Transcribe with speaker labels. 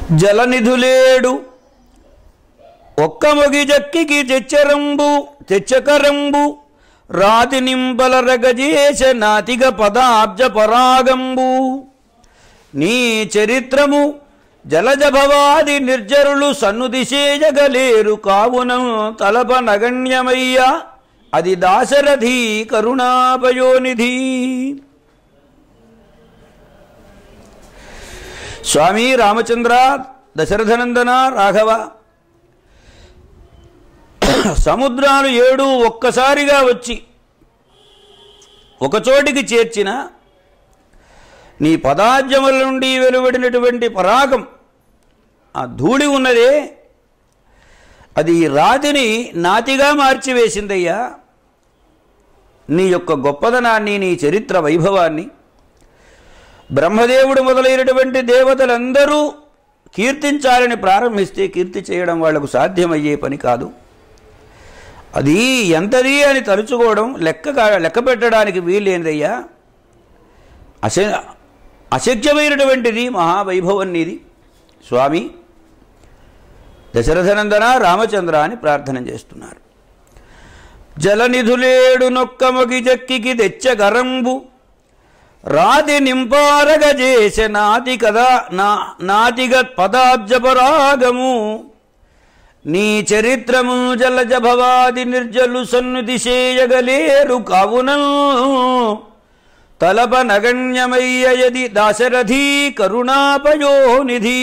Speaker 1: జలనిధులేడు ఒక్క మొగి జక్కికి తెచ్చరంబు తెచ్చకరంబు రాతి నింపల రగజేశ నాతిగ పదాబ్జ పరాగంబు నీ చరిత్రము జలజభవాది నిర్జరులు సన్నుదిశేయగలేరు కావున తలప నగణ్యమయ్యా అది దాశరథి కరుణాపయోనిధి స్వామి రామచంద్ర దశరథనందన రాఘవ సముద్రాలు ఏడు ఒక్కసారిగా వచ్చి ఒకచోటికి చేర్చిన నీ పదాజ్యముల నుండి వెలువడినటువంటి పరాగం ఆ ధూళి ఉన్నదే అది ఈ రాతిని నాతిగా మార్చివేసిందయ్యా నీ యొక్క గొప్పదనాన్ని నీ చరిత్ర వైభవాన్ని బ్రహ్మదేవుడు మొదలైనటువంటి దేవతలందరూ కీర్తించాలని ప్రారంభిస్తే కీర్తి చేయడం వాళ్లకు సాధ్యమయ్యే పని కాదు అది ఎంతది అని తలుచుకోవడం లెక్క కా- లెక్క పెట్టడానికి వీలేనిదయ్యా అశ అశక్యమైనటువంటిది మహావైభవం నీది స్వామి దశరథనందన రామచంద్ర అని ప్రార్థన చేస్తున్నారు జలనిధులేడు నొక్కమొగి జక్కికి తెచ్చగరంబు రాతి నింపారగ చేసే నాతి కదా నా నాతిగ పదాబ్జపరాగము నీ చరిత్రము జలజ భవాది నిర్జలు సన్నుతి చేయగలేరు కావున తలప నగణ్యమయ్యది దాశరథీ కరుణాపయోనిధి